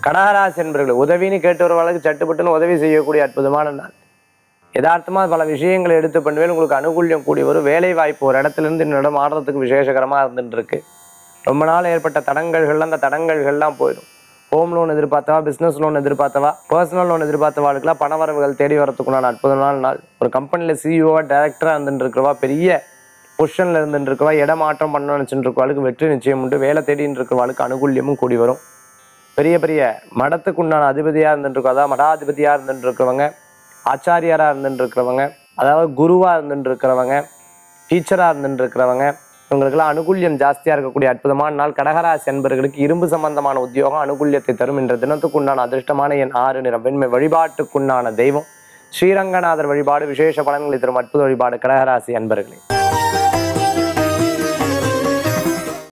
கடகராசி என்பவர்கள் உதவின்னு கேட்டு வருவாளுக்கு சட்டுப்பட்டுன்னு உதவி செய்யக்கூடிய அற்புதமான நாள் யதார்த்தமாக பல விஷயங்களை எடுத்து பண்ணுவேன் உங்களுக்கு அனுகூல்யம் கூடி வரும் வேலை வாய்ப்பு ஒரு இடத்துல இருந்து இன்னொரு இடம் ஆடுறதுக்கு விசேஷகரமாக இருந்துட்டு இருக்கு ரொம்ப நாள் ஏற்பட்ட தடங்கல்கள்லாம் அந்த தடங்கல்கள்லாம் போயிடும் ஹோம் லோன் எதிர்பார்த்தவா பிஸ்னஸ் லோன் எதிர்பார்த்தவா பர்சனல் லோன் எதிர்பார்த்தவாளுக்கெல்லாம் பண வரவுகள் தேடி வரத்துக்குண்டான அற்புதமான நாள் ஒரு கம்பெனியில் சிஇஓவா டைரக்டராக இருந்துட்டு இருக்கிறவா பெரிய பொசிஷனில் இருந்துட்டு இருக்கவா இடமாற்றம் பண்ணணும்னு நினச்சிட்டு இருக்கவாளுக்கு வெற்றி நிச்சயம் உண்டு வேலை தேடின்னு இருக்கிறவாளுக்கு அனுகூல்யமும் கூடி வரும் பெரிய பெரிய மடத்துக்கு உண்டான அதிபதியாக இருந்துட்டு இருக்கோம் அதாவது மடாதிபதியாக இருந்துட்டு இருக்கிறவங்க ஆச்சாரியாராக இருந்துட்டு இருக்கிறவங்க அதாவது குருவாக இருந்துட்டு இருக்கிறவங்க டீச்சராக இருந்துட்டு இருக்கிறவங்க இவங்களுக்கெல்லாம் அனுகூல்யம் ஜாஸ்தியாக இருக்கக்கூடிய அற்புதமான நாள் கடகராசி அன்பர்களுக்கு இரும்பு சம்பந்தமான உத்தியோகம் அனுகூல்யத்தை தரும் என்ற தினத்துக்கு உண்டான அதிர்ஷ்டமான என் ஆறு நிறம் வெண்மை வழிபாட்டுக்குண்டான தெய்வம் ஸ்ரீரங்கநாதர் வழிபாடு விசேஷ பலன்களை தரும் அற்புத வழிபாடு கடகராசி அன்பர்களே